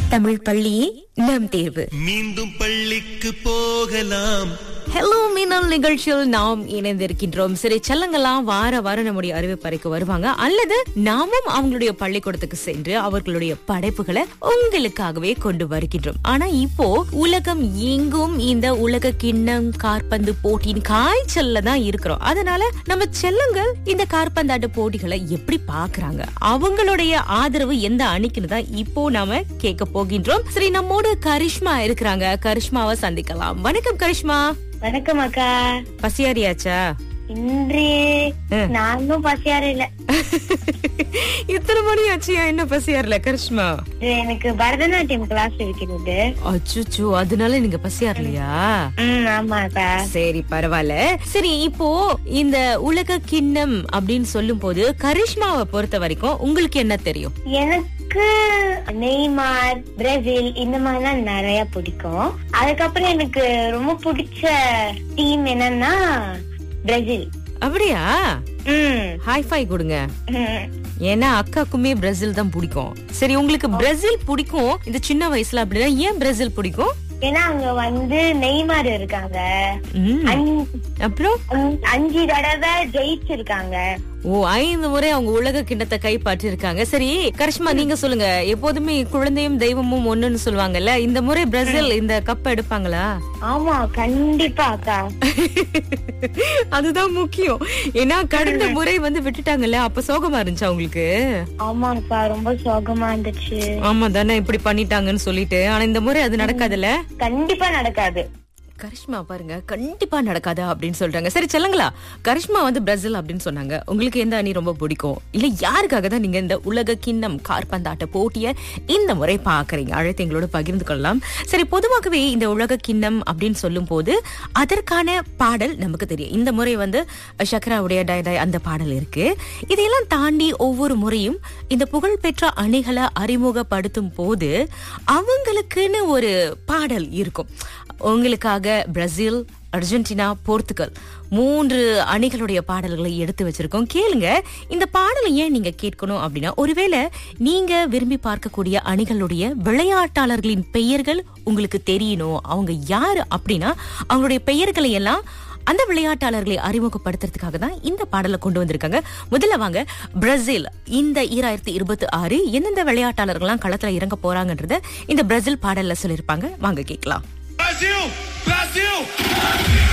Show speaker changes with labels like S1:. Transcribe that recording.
S1: தமிழ் பள்ளியே நம் தேர்வு
S2: மீண்டும் பள்ளிக்கு போகலாம்
S1: ஹலோ மீனல் நிகழ்ச்சியில் நாம் இணைந்திருக்கின்றோம் சரி செல்லங்கள்லாம் வார வாரம் நம்முடைய அறிவிப்பறைக்கு வருவாங்க அல்லது நாமும் அவங்களுடைய பள்ளிக்கூடத்துக்கு சென்று அவர்களுடைய படைப்புகளை உங்களுக்காகவே கொண்டு வருகின்றோம் ஆனா இப்போ உலகம் எங்கும் இந்த உலக கிண்ணம் காற்பந்து போட்டியின் காய்ச்சல்ல தான் இருக்கிறோம் அதனால நம்ம செல்லங்கள் இந்த காற்பந்தாட்ட போட்டிகளை எப்படி பாக்குறாங்க அவங்களுடைய ஆதரவு எந்த அணிக்குன்னு தான் இப்போ நாம கேட்க போகின்றோம் சரி நம்மோடு கரிஷ்மா இருக்கிறாங்க கரிஷ்மாவை சந்திக்கலாம் வணக்கம் கரிஷ்மா
S3: வணக்கம் அக்கா
S1: பசியாரியாச்சா
S3: இன்று நானும் பசியார இல்ல
S1: இத்தனை மணி ஆச்சியா என்ன பசியார்ல கரிஷ்மா
S3: இது எனக்கு பரதநாட்டியம் கிளாஸ் இருக்கிறது
S1: அச்சுச்சோ அதனால நீங்க பசியாரலையா
S3: ம் ஆமா அக்கா
S1: சரி பரவாயில்ல சரி இப்போ இந்த உலக கிண்ணம் அப்படின்னு சொல்லும் போது கரிஷ்மாவை பொறுத்த வரைக்கும் உங்களுக்கு என்ன தெரியும்
S3: எனக்கு நெய்மார் பிரேசில் இந்த மாதிரிலாம் நிறைய பிடிக்கும் அதுக்கப்புறம் எனக்கு ரொம்ப பிடிச்ச டீம் என்னன்னா பிரேசில்
S1: அப்படியா
S3: ம்
S1: ஹாய் ஃபை கொடுங்க
S3: ம்.
S1: ஏன்னா அக்காக்குமே பிரேசில் தான் பிடிக்கும் சரி உங்களுக்கு பிரேசில் பிடிக்கும் இந்த சின்ன வயசுல அப்படின்னா ஏன் பிரேசில் பிடிக்கும்
S3: ஏன்னா அங்க வந்து நெய்மார் இருக்காங்க
S1: ம்,
S3: அஞ்சு-
S1: அப்புறம்
S3: அஞ்சு- அஞ்சு தடவை ஜெயிச்சிருக்காங்க
S1: ஓ ஐந்து முறை அவங்க உலக கிண்ணத்தை கைப்பற்றி இருக்காங்க சரி கரிஷ்மா நீங்க சொல்லுங்க எப்போதுமே குழந்தையும் தெய்வமும் ஒண்ணுன்னு சொல்லுவாங்கல்ல இந்த முறை பிரேசில் இந்த கப் எடுப்பாங்களா
S3: ஆமா கண்டிப்பா அக்கா
S1: அதுதான் முக்கியம் ஏன்னா கடந்த முறை வந்து விட்டுட்டாங்கல்ல அப்ப சோகமா இருந்துச்சா உங்களுக்கு
S3: ஆமாப்பா ரொம்ப சோகமா இருந்துச்சு
S1: ஆமா தானே இப்படி பண்ணிட்டாங்கன்னு சொல்லிட்டு ஆனா இந்த முறை அது நடக்காதுல்ல
S3: கண்டிப்பா நடக்காது
S1: கரிஷ்மா பாருங்க கண்டிப்பா நடக்காதா அப்படின்னு சொல்றாங்க சரி சொல்லுங்களா கரிஷ்மா வந்து பிரேசில் அப்படின்னு சொன்னாங்க உங்களுக்கு எந்த அணி ரொம்ப பிடிக்கும் இல்ல யாருக்காக தான் நீங்க இந்த உலக கிண்ணம் கார்பந்தாட்ட போட்டிய இந்த முறை பாக்குறீங்க அழைத்து எங்களோட பகிர்ந்து கொள்ளலாம் சரி பொதுவாகவே இந்த உலக கிண்ணம் அப்படின்னு சொல்லும் போது அதற்கான பாடல் நமக்கு தெரியும் இந்த முறை வந்து சக்கராவுடைய டை டை அந்த பாடல் இருக்கு இதையெல்லாம் தாண்டி ஒவ்வொரு முறையும் இந்த புகழ்பெற்ற அணிகளை அறிமுகப்படுத்தும் போது அவங்களுக்குன்னு ஒரு பாடல் இருக்கும் உங்களுக்காக பிரேசில் அர்ஜென்டினா போர்த்துகல் மூன்று அணிகளுடைய பாடல்களை எடுத்து வச்சிருக்கோம் கேளுங்க இந்த பாடலை ஏன் நீங்க கேட்கணும் அப்படின்னா ஒருவேளை நீங்க விரும்பி பார்க்கக்கூடிய அணிகளுடைய விளையாட்டாளர்களின் பெயர்கள் உங்களுக்கு தெரியணும் அவங்க யாரு அப்படின்னா அவங்களுடைய பெயர்களை எல்லாம் அந்த விளையாட்டாளர்களை அறிமுகப்படுத்துறதுக்காக தான் இந்த பாடலை கொண்டு வந்திருக்காங்க முதல்ல வாங்க பிரேசில் இந்த ஈராயிரத்தி இருபத்தி ஆறு எந்தெந்த விளையாட்டாளர்கள்லாம் களத்துல இறங்க போறாங்கன்றத இந்த பிரேசில் பாடல்ல சொல்லியிருப்பாங்க வாங்க கேட்கலாம்
S2: Brasil! Brasil!